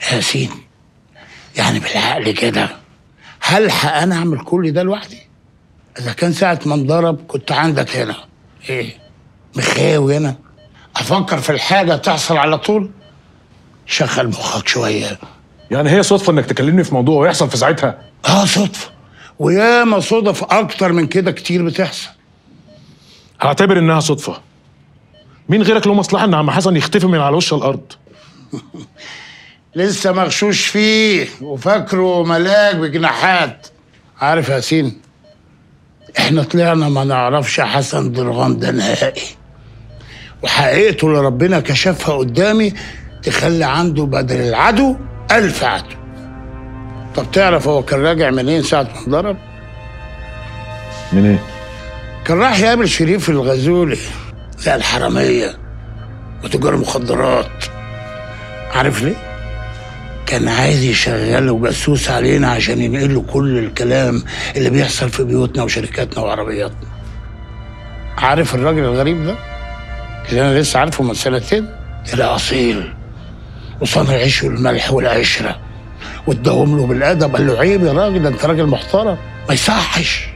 ياسين يعني بالعقل كده هلحق انا اعمل كل ده لوحدي اذا كان ساعه ما انضرب كنت عندك هنا ايه مخاوي هنا افكر في الحاجه تحصل على طول شغل مخك شويه يعني هي صدفه انك تكلمني في موضوع ويحصل في ساعتها اه صدفه وياما صدف اكتر من كده كتير بتحصل هعتبر انها صدفه مين غيرك له مصلحه ان عم حسن يختفي من على وش الارض لسه مغشوش فيه وفاكره ملاك بجناحات عارف يا ياسين احنا طلعنا ما نعرفش حسن درغام ده نهائي وحقيقته اللي ربنا كشفها قدامي تخلي عنده بدل العدو ألف عدو طب تعرف هو كان راجع منين ساعة ما انضرب؟ من ايه كان راح يقابل شريف الغزولي زي الحرامية وتجار مخدرات عارف ليه؟ كان عايز يشغله جاسوس علينا عشان ينقل له كل الكلام اللي بيحصل في بيوتنا وشركاتنا وعربياتنا عارف الراجل الغريب ده اللي انا لسه عارفه من سنتين ده اصيل وصانع العيش والملح والعشره واداهم له بالادب قال له عيب يا راجل ده انت راجل محترم ما يصحش